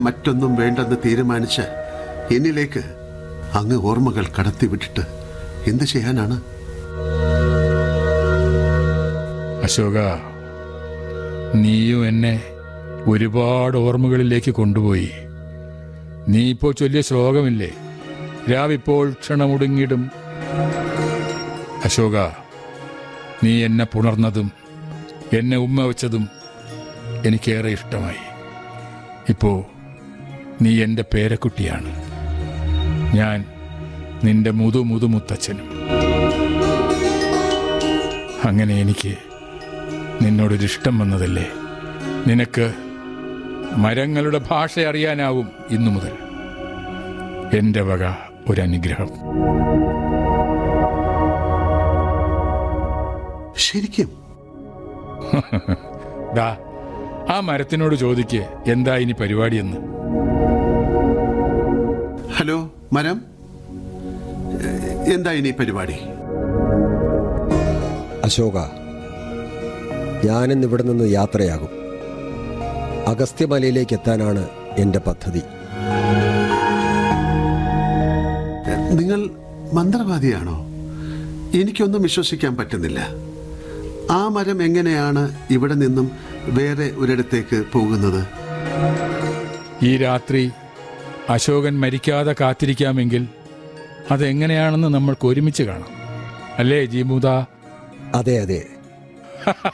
മറ്റൊന്നും വേണ്ടെന്ന് തീരുമാനിച്ച് എന്നിലേക്ക് അങ്ങ് ഓർമ്മകൾ കടത്തിവിട്ടിട്ട് എന്ത് ചെയ്യാനാണ് അശോക നീയും എന്നെ ഒരുപാട് ഓർമ്മകളിലേക്ക് കൊണ്ടുപോയി നീ ഇപ്പോൾ ചൊല്ലിയ ശ്ലോകമില്ലേ രാവിപ്പോൾ ക്ഷണമുടുങ്ങിടും അശോക നീ എന്നെ പുണർന്നതും എന്നെ ഉമ്മ വെച്ചതും എനിക്കേറെ ഇഷ്ടമായി ഇപ്പോ നീ എൻ്റെ പേരക്കുട്ടിയാണ് ഞാൻ നിന്റെ മുതു മുതു മുത്തച്ഛനും അങ്ങനെ എനിക്ക് നിന്നോടൊരു ഇഷ്ടം വന്നതല്ലേ നിനക്ക് മരങ്ങളുടെ ഭാഷ അറിയാനാവും ഇന്നു മുതൽ എൻ്റെ വക ഒരനുഗ്രഹം ശരിക്കും ദാ ആ മരത്തിനോട് ചോദിക്ക് എന്താ ഇനി പരിപാടിയെന്ന് ഹലോ മരം എ- എന്താ ഇനി പരിപാടി അശോക ഞാനിന്ന് ഇവിടെ നിന്ന് യാത്രയാകും അഗസ്ത്യമലയിലേക്ക് എത്താനാണ് എൻ്റെ പദ്ധതി എ, നിങ്ങൾ മന്ത്രവാദിയാണോ എനിക്കൊന്നും വിശ്വസിക്കാൻ പറ്റുന്നില്ല ആ മരം എങ്ങനെയാണ് ഇവിടെ നിന്നും വേറെ ഒരിടത്തേക്ക് പോകുന്നത് ഈ രാത്രി അശോകൻ മരിക്കാതെ കാത്തിരിക്കാമെങ്കിൽ അതെങ്ങനെയാണെന്ന് നമ്മൾക്ക് ഒരുമിച്ച് കാണാം അല്ലേ ജീമുദ അതെ അതെ